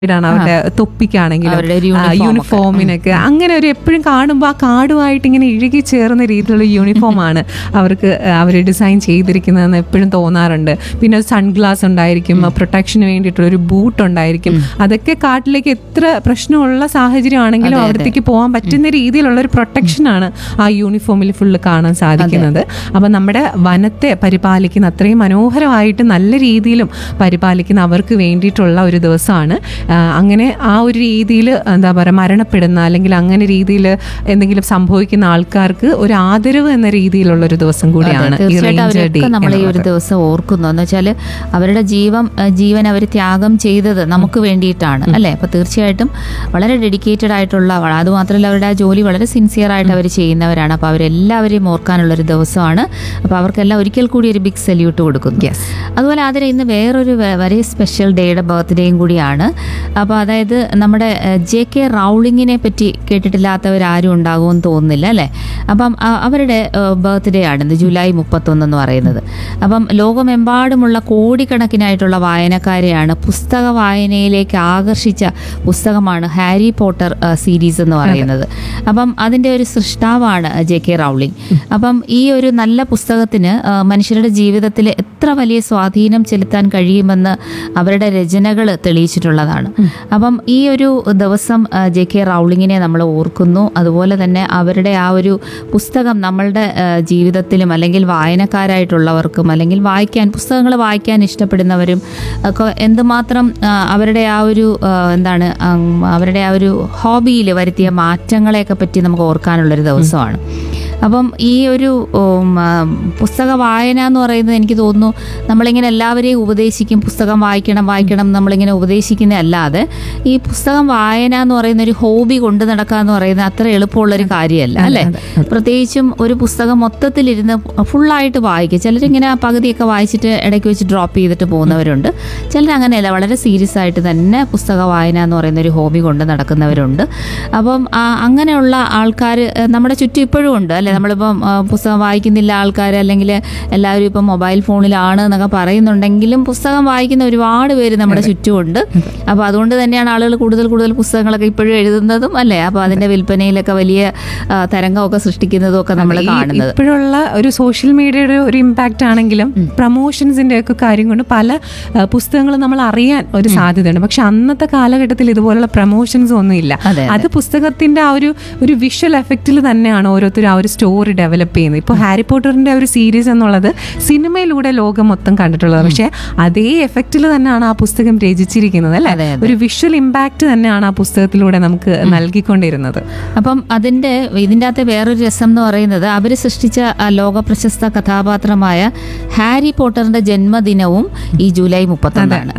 ാണ് അവരുടെ തൊപ്പിക്കാണെങ്കിലും അവരുടെ ഒരു ആ, uniform ഒക്കെ. യൂണിഫോമിനൊക്കെ അങ്ങനെ ഒരു എപ്പോഴും കാണുമ്പോൾ ആ കാർഡുമായിട്ട് ഇങ്ങനെ ഇഴുകി ചേർന്ന രീതിയിലുള്ള യൂണിഫോമാണ് അവർക്ക് അവർ ഡിസൈൻ ചെയ്തിരിക്കുന്നതെന്ന് എപ്പോഴും തോന്നാറുണ്ട് പിന്നെ സൺഗ്ലാസ് ഉണ്ടായിരിക്കും പ്രൊട്ടക്ഷന് വേണ്ടിയിട്ടുള്ള ഒരു ബൂട്ട് ഉണ്ടായിരിക്കും അതൊക്കെ കാട്ടിലേക്ക് എത്ര പ്രശ്നമുള്ള സാഹചര്യമാണെങ്കിലും അതെ, അതെ. അവിടത്തേക്ക് പോകാൻ പറ്റുന്ന രീതിയിലുള്ള ഒരു പ്രൊട്ടക്ഷനാണ് ആ യൂണിഫോമിൽ ഫുള്ള് കാണാൻ സാധിക്കുന്നത് അപ്പം നമ്മുടെ വനത്തെ പരിപാലിക്കുന്ന അത്രയും മനോഹരമായിട്ട് നല്ല രീതിയിലും പരിപാലിക്കുന്ന അവർക്ക് വേണ്ടിയിട്ടുള്ള ഒരു ദിവസമാണ് ആ, അങ്ങനെ ആ ഒരു രീതിയിൽ എന്താ പറയുക മരണപ്പെടുന്ന അല്ലെങ്കിൽ അങ്ങനെ രീതിയിൽ എന്തെങ്കിലും സംഭവിക്കുന്ന ആൾക്കാർക്ക് ഒരു ആദരവ് എന്ന രീതിയിലുള്ള ഒരു ദിവസം കൂടിയാണ് ഈ തീർച്ചയായിട്ടും റേഞ്ചർ ഡേ അവരൊക്കെ നമ്മൾ ഈ ഒരു ദിവസം ഓർക്കുന്നു എന്ന് വെച്ചാൽ അവരുടെ ജീവൻ ഏഹ് ജീവൻ അവർ ത്യാഗം ചെയ്തത് നമുക്ക് വേണ്ടിയിട്ടാണ് അല്ലേ അപ്പൊ തീർച്ചയായിട്ടും വളരെ ഡെഡിക്കേറ്റഡ് ആയിട്ടുള്ള വ- അതുമാത്രമല്ല അവരുടെ ആ ജോലി വളരെ സിൻസിയർ ആയിട്ട് അവർ ചെയ്യുന്നവരാണ് അപ്പോൾ അവരെല്ലാവരെയും ഓർക്കാനുള്ള ഒരു ദിവസമാണ് അപ്പോൾ അവർക്കെല്ലാം ഒരിക്കൽ കൂടി ഒരു ബിഗ് സല്യൂട്ട് കൊടുക്കുന്നു Yes. അതുപോലെ അതിന് ഇന്ന് വേറൊരു വെ- വളരെ സ്പെഷ്യൽ ഡേയുടെ ബർത്ത്ഡേയും കൂടിയാണ് അപ്പോൾ അതായത് നമ്മുടെ ജെ കെ റൗളിങ്ങിനെ പറ്റി കേട്ടിട്ടില്ലാത്തവരാരും ഉണ്ടാകുമെന്ന് തോന്നുന്നില്ല അല്ലേ അപ്പം അ- അവരുടെ ബർത്ത്ഡേ ആണ് ഇന്ന് ജൂലൈ മുപ്പത്തൊന്ന് എന്ന് പറയുന്നത് അപ്പം ലോകമെമ്പാടുമുള്ള കോടിക്കണക്കിനായിട്ടുള്ള വായനക്കാരെയാണ് പുസ്തക വായനയിലേക്ക് ആകർഷിച്ച പുസ്തകമാണ് ഹാരി പോട്ടർ ആ, സീരീസ് എന്ന് പറയുന്നത് അപ്പം അതിൻ്റെ ഒരു സൃഷ്ടാവാണ് ജെ കെ റൗളിംഗ് അപ്പം ഈ ഒരു നല്ല പുസ്തകത്തിന് ആ, മനുഷ്യരുടെ ജീവിതത്തിൽ എത്ര വലിയ സ്വാധീനം ചെലുത്താൻ കഴിയുമെന്ന് അവരുടെ രചനകൾ തെളിയിച്ചിട്ടുള്ളതാണ് അപ്പം ഈ ഒരു ദിവസം ആ, ജെ കെ റൗളിങ്ങിനെ നമ്മൾ ഓർക്കുന്നു അതുപോലെ തന്നെ അവരുടെ ആ ഒരു പുസ്തകം നമ്മളുടെ ആ, ജീവിതത്തിലും അല്ലെങ്കിൽ വായനക്കാരായിട്ടുള്ളവർക്കും അല്ലെങ്കിൽ വായിക്കാൻ പുസ്തകങ്ങൾ വായിക്കാൻ ഇഷ്ടപ്പെടുന്നവരും ഒക്കെ എന്തുമാത്രം ആ, അവരുടെ ആ ഒരു ആ, എന്താണ് ഉം, അവരുടെ ആ ഒരു ഹോബിയിൽ വരുത്തിയ മാറ്റങ്ങളെയൊക്കെ പറ്റി നമുക്ക് ഓർക്കാനുള്ളൊരു ദിവസമാണ് അപ്പം ഈ ഒരു ഉം, ആ, പുസ്തക വായന എന്ന് പറയുന്നത് എനിക്ക് തോന്നുന്നു നമ്മളിങ്ങനെ എല്ലാവരെയും ഉപദേശിക്കും പുസ്തകം വായിക്കണം വായിക്കണം നമ്മളിങ്ങനെ ഉപദേശിക്കുന്ന അല്ലാതെ ഈ പുസ്തകം വായന എന്ന് പറയുന്ന ഒരു ഹോബി കൊണ്ട് നടക്കുക എന്ന് പറയുന്നത് അത്ര എളുപ്പമുള്ളൊരു കാര്യമല്ല അല്ലേ പ്രത്യേകിച്ചും ഒരു പുസ്തകം മൊത്തത്തിലിരുന്ന് ഫുള്ളായിട്ട് വായിക്കുക ചിലരിങ്ങനെ ആ പകുതിയൊക്കെ വായിച്ചിട്ട് ഇടയ്ക്ക് വെച്ച് ഡ്രോപ്പ് ചെയ്തിട്ട് പോകുന്നവരുണ്ട് ചിലർ അങ്ങനെയല്ല വളരെ സീരിയസ് ആയിട്ട് തന്നെ പുസ്തക വായന എന്ന് പറയുന്ന ഒരു ഹോബി കൊണ്ട് നടക്കുന്നവരുണ്ട് അപ്പം ആ, അങ്ങനെയുള്ള ആൾക്കാർ നമ്മുടെ ചുറ്റും ഇപ്പോഴും ഉണ്ട് അല്ലേ നമ്മളിപ്പം ആ, പുസ്തകം വായിക്കുന്നില്ല ആൾക്കാർ അല്ലെങ്കിൽ എല്ലാവരും ഇപ്പം മൊബൈൽ ഫോണിലാണ് എന്നൊക്കെ പറയുന്നുണ്ടെങ്കിലും പുസ്തകം വായിക്കുന്ന ഒരുപാട് പേര് നമ്മുടെ ചുറ്റുമുണ്ട് അപ്പോൾ അതുകൊണ്ട് തന്നെയാണ് ആളുകൾ കൂടുതൽ കൂടുതൽ പുസ്തകങ്ങളൊക്കെ ഇപ്പോഴും എഴുതുന്നതും അല്ലേ അപ്പോൾ അതിൻ്റെ വിൽപ്പനയിലൊക്കെ വലിയ ആ, തരംഗമൊക്കെ സൃഷ്ടിക്കുന്നതും ഒക്കെ നമ്മൾ ഈ കാണുന്നത് ഇപ്പോഴുള്ള ഒരു സോഷ്യൽ മീഡിയയുടെ ഒരു ഇമ്പാക്റ്റ് ആണെങ്കിലും പ്രൊമോഷൻസിന്റെ ഒക്കെ കാര്യം കൊണ്ട് പല പുസ്തകങ്ങളും നമ്മൾ അറിയാൻ ഒരു സാധ്യതയുണ്ട് പക്ഷെ അന്നത്തെ കാലഘട്ടത്തിൽ ഇതുപോലുള്ള പ്രൊമോഷൻസ് ഒന്നും ഇല്ല അതെ, അത് പുസ്തകത്തിന്റെ ആ ഒരു ഒരു വിഷ്വൽ എഫക്റ്റിൽ തന്നെയാണ് ഓരോരുത്തരും ആ ഒരു സ്റ്റോറി ഡെവലപ്പ് ചെയ്യുന്നത് ഇപ്പോൾ ഹാരി പോട്ടറിന്റെ ഒരു സീരീസ് എന്നുള്ളത് സിനിമയിലൂടെ ലോകം മൊത്തം കണ്ടിട്ടുള്ളത് പക്ഷേ അതേ എഫക്റ്റിൽ തന്നെയാണ് ആ പുസ്തകം രചിച്ചിരിക്കുന്നത് അല്ലേ അതെ, അതെ. ഒരു വിഷ്വൽ ഇമ്പാക്റ്റ് തന്നെയാണ് ആ പുസ്തകത്തിലൂടെ നമുക്ക് നൽകിക്കൊണ്ടിരുന്നത് അപ്പം അതിൻ്റെ ഇതിൻ്റെ അകത്തെ വേറൊരു രസം എന്ന് പറയുന്നത് അവർ സൃഷ്ടിച്ച ആ ലോക പ്രശസ്ത കഥാപാത്രമായ ഹാരി പോട്ടറിന്റെ ജന്മദിനവും ഈ ജൂലൈ മുപ്പത്തൊന്നാണ്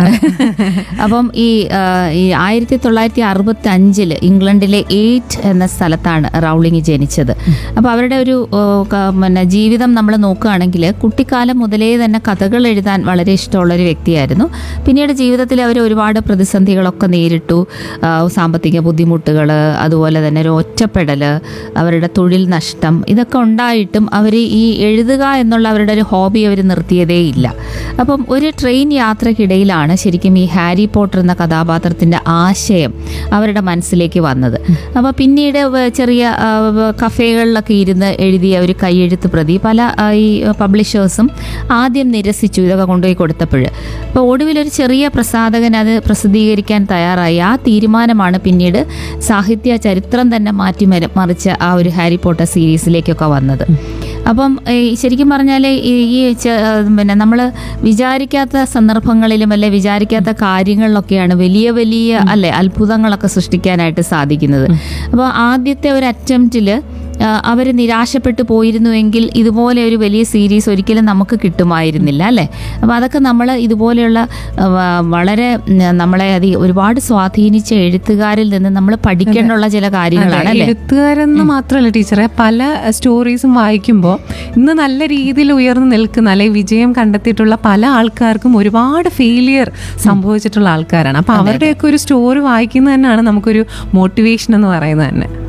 അപ്പം ഈ ആ, ഈ ആയിരത്തി തൊള്ളായിരത്തി അറുപത്തി അഞ്ചില് ഇംഗ്ലണ്ടിലെ എയ്റ്റ് എന്ന സ്ഥലത്താണ് റൗളിംഗ് ജനിച്ചത് അപ്പോൾ അവരുടെ ഒരു ഓ, ക- പിന്നെ ജീവിതം നമ്മൾ നോക്കുകയാണെങ്കിൽ കുട്ടിക്കാലം മുതലേ തന്നെ കഥകൾ എഴുതാൻ വളരെ ഇഷ്ടമുള്ള ഒരു വ്യക്തിയായിരുന്നു പിന്നീട് ജീവിതത്തിൽ അവർ ഒരുപാട് പ്രതിസന്ധികളൊക്കെ നേരിട്ടു ആ, സാമ്പത്തിക ബുദ്ധിമുട്ടുകൾ അതുപോലെ തന്നെ ഒരു ഒറ്റപ്പെടൽ അവരുടെ തൊഴിൽ നഷ്ടം ഇതൊക്കെ ഉണ്ടായിട്ടും അവർ ഈ എഴുതുക എന്നുള്ള അവരുടെ ഒരു ഹോബി അവർ നിർത്തിയതേയില്ല അപ്പം ഒരു ട്രെയിൻ യാത്രക്കിടയിലാണ് ശരിക്കും ഈ ഹാരി പോട്ടർ എന്ന കഥാപാത്രത്തിൻ്റെ ആശയം അവരുടെ മനസ്സിലേക്ക് വന്നത് അപ്പോൾ പിന്നീട് വ- ചെറിയ ആ, വ- കഫേകളിലൊക്കെ ഇരുന്ന് എഴുതിയ ഒരു കൈയെഴുത്ത് പ്രതി പല ആ, ഈ പബ്ലിഷേഴ്സും ആദ്യം നിരസിച്ചു ഇതൊക്കെ കൊണ്ടുപോയി കൊടുത്തപ്പോൾ അപ്പോൾ ഒടുവിൽ ഒരു ചെറിയ പ്രസാധകൻ അത് പ്രസിദ്ധീകരിക്കാൻ തയ്യാറായി ആ തീരുമാനമാണ് പിന്നീട് സാഹിത്യ ചരിത്രം തന്നെ മാറ്റി മര- മറിച്ച ആ ഒരു ഹാരി പോട്ടർ സീരീസിലേക്കൊക്കെ വന്നത് അപ്പം ഈ ശരിക്കും പറഞ്ഞാൽ ഈ ഈ ചെ- ആ, പിന്നെ നമ്മൾ വിചാരിക്കാത്ത സന്ദർഭങ്ങളിലും അല്ലെ വിചാരിക്കാത്ത കാര്യങ്ങളിലൊക്കെയാണ് വലിയ വലിയ അല്ലെ അത്ഭുതങ്ങളൊക്കെ സൃഷ്ടിക്കാനായിട്ട് സാധിക്കുന്നത് അപ്പോൾ ആദ്യത്തെ ഒരു അറ്റംപ്റ്റിൽ അവർ നിരാശപ്പെട്ടു പോയിരുന്നുവെങ്കിൽ ഇതുപോലെ ഒരു വലിയ സീരീസ് ഒരിക്കലും നമുക്ക് കിട്ടുമായിരുന്നില്ല അല്ലേ അപ്പോൾ അതൊക്കെ നമ്മൾ ഇതുപോലെയുള്ള ആ, വ- വളരെ ഉം, നമ്മളെ അത് ഒരുപാട് സ്വാധീനിച്ച എഴുത്തുകാരിൽ നിന്ന് നമ്മൾ പഠിക്കേണ്ടുള്ള ചില കാര്യങ്ങളാണ് അതെ, അല്ലേ എഴുത്തുകാരെന്ന് മാത്രമല്ല ടീച്ചറെ പല സ്റ്റോറീസും വായിക്കുമ്പോൾ ഇന്ന് നല്ല രീതിയിൽ ഉയർന്നു നിൽക്കുന്ന അല്ലെങ്കിൽ വിജയം കണ്ടെത്തിയിട്ടുള്ള പല ആൾക്കാർക്കും ഒരുപാട് ഫെയിലിയർ സംഭവിച്ചിട്ടുള്ള ആൾക്കാരാണ് അപ്പൊ അവരുടെയൊക്കെ ഒരു സ്റ്റോറി വായിക്കുന്നത് തന്നെയാണ് നമുക്കൊരു മോട്ടിവേഷൻ എന്ന് പറയുന്നത് തന്നെ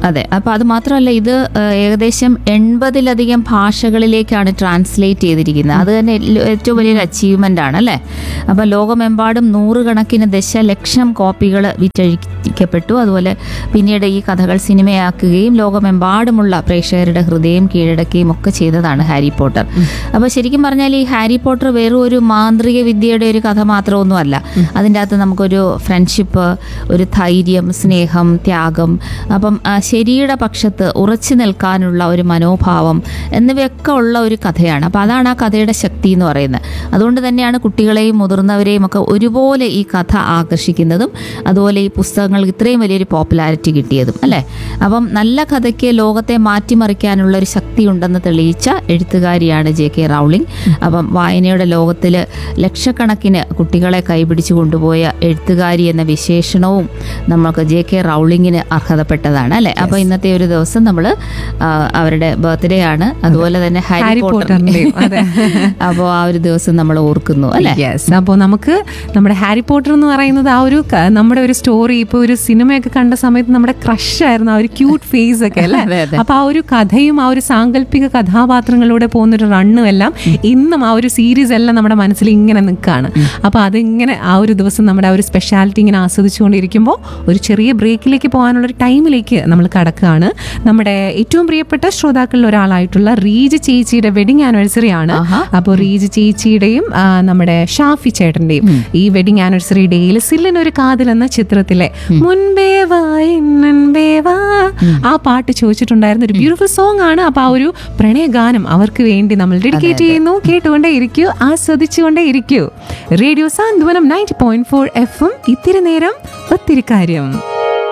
അതെ അപ്പോൾ അത് മാത്രമല്ല ഇത് ആ, ഏകദേശം എൺപതിലധികം ഭാഷകളിലേക്കാണ് ട്രാൻസ്ലേറ്റ് ചെയ്തിരിക്കുന്നത് അത് തന്നെ എല്ല- ഏറ്റവും വലിയൊരു അച്ചീവ്മെൻ്റ് ആണ് അല്ലേ അപ്പോൾ ലോകമെമ്പാടും നൂറുകണക്കിന് ദശലക്ഷം കോപ്പികൾ വിറ്റഴിക്കപ്പെട്ടു അതുപോലെ പിന്നീട് ഈ കഥകൾ സിനിമയാക്കുകയും ലോകമെമ്പാടുമുള്ള പ്രേക്ഷകരുടെ ഹൃദയം കീഴടക്കുകയും ഒക്കെ ചെയ്തതാണ് ഹാരി പോട്ടർ അപ്പോൾ ശരിക്കും പറഞ്ഞാൽ ഈ ഹാരി പോട്ടർ വെറും ഒരു മാന്ത്രിക വിദ്യയുടെ ഒരു കഥ മാത്രമൊന്നുമല്ല അതിൻ്റെ അകത്ത് നമുക്കൊരു ഫ്രണ്ട്ഷിപ്പ് ഒരു ധൈര്യം സ്നേഹം ത്യാഗം അപ്പം ആ, ശരിയുടെ പക്ഷത്ത് ഉറച്ചു നിൽക്കാനുള്ള ഒരു മനോഭാവം എന്നിവയൊക്കെ ഉള്ള ഒരു കഥയാണ് അപ്പോൾ അതാണ് ആ കഥയുടെ ശക്തി എന്ന് പറയുന്നത് അതുകൊണ്ട് തന്നെയാണ് കുട്ടികളെയും മുതിർന്നവരെയും ഒക്കെ ഒരുപോലെ ഈ കഥ ആകർഷിക്കുന്നതും അതുപോലെ ഈ പുസ്തകങ്ങൾക്ക് ഇത്രയും വലിയൊരു പോപ്പുലാരിറ്റി കിട്ടിയതും അല്ലേ അപ്പം നല്ല കഥയ്ക്ക് ലോകത്തെ മാറ്റിമറിക്കാനുള്ള ഒരു ശക്തി ഉണ്ടെന്ന് തെളിയിച്ച എഴുത്തുകാരിയാണ് ജെ കെ റൗളിംഗ് അപ്പം വായനയുടെ ലോകത്തിൽ ലക്ഷക്കണക്കിന് കുട്ടികളെ കൈപിടിച്ചു കൊണ്ടുപോയ എഴുത്തുകാരി എന്ന വിശേഷണവും നമുക്ക് ജെ കെ റൗളിങ്ങിന് അർഹതപ്പെട്ടതാണ് അല്ലേ അപ്പോൾ ഇന്നത്തെ ഒരു ദിവസം നമ്മൾ അവരുടെ ബർത്ത്ഡേ ആണ് അതുപോലെ തന്നെ ഹാരി ഹാരി പോട്ടർ പോട്ടറിന്റെയും, അതെ. അപ്പോൾ ആ ഒരു ദിവസം നമ്മൾ ഓർക്കുന്നു അല്ലേ യെസ് അപ്പോൾ നമുക്ക് നമ്മുടെ ഹാരി പോട്ടർ എന്ന് പറയുന്നത് ആ ഒരു ക- നമ്മുടെ ഒരു സ്റ്റോറി ഇപ്പോൾ ഒരു സിനിമയൊക്കെ കണ്ട സമയത്ത് നമ്മുടെ ക്രഷ് ആയിരുന്നു ആ ഒരു ക്യൂട്ട് ഫേസ് ഒക്കെ അല്ലേ അതെ, അതെ. അപ്പൊ ആ ഒരു കഥയും ആ ഒരു സാങ്കല്പിക കഥാപാത്രങ്ങളിലൂടെ പോകുന്ന ഒരു റണ്ണും എല്ലാം ഇന്നും ആ ഒരു സീരീസ് എല്ലാം നമ്മുടെ മനസ്സിൽ ഇങ്ങനെ നിൽക്കുകയാണ് അപ്പൊ അതിങ്ങനെ ആ ഒരു ദിവസം നമ്മുടെ ആ ഒരു സ്പെഷ്യാലിറ്റി ഇങ്ങനെ ആസ്വദിച്ചുകൊണ്ടിരിക്കുമ്പോൾ ഒരു ചെറിയ ബ്രേക്കിലേക്ക് പോകാനുള്ള ഒരു ടൈമിലേക്ക് നമ്മൾ കടക്കുകയാണ് നമ്മുടെ ഏറ്റവും പ്രിയപ്പെട്ട ശ്രോതാക്കളിൽ ഒരാളായിട്ടുള്ള റീജ് ചേച്ചിയുടെ വെഡിങ് ആനിവേഴ്സറി ആണ് ആഹാ. അപ്പോൾ റീജ് ചേച്ചിയുടെയും ആ, നമ്മുടെ ഷാഫി ചേട്ടന്റെയും ഈ വെഡിങ് ആനിവേഴ്സറി ഡേയിൽ സില്ലിനൊരു കാതിൽ എന്ന ചിത്രത്തിലെ മുൻപേ വാ എന്നൻപേ വാ ആ പാട്ട് ചോദിച്ചിട്ടുണ്ടായിരുന്ന ഒരു ബ്യൂട്ടിഫുൾ സോങ് ആണ് അപ്പൊ ആ ഒരു പ്രണയഗാനം അവർക്ക് വേണ്ടി നമ്മൾ ഡെഡിക്കേറ്റ് ചെയ്യുന്നു കേട്ടുകൊണ്ടേ ഇരിക്കൂ ആസ്വദിച്ചുകൊണ്ടേ ഇരിക്കൂ radio Santhwanam ninety point four F M ഇത്തിരി നേരം ഒത്തിരി കാര്യം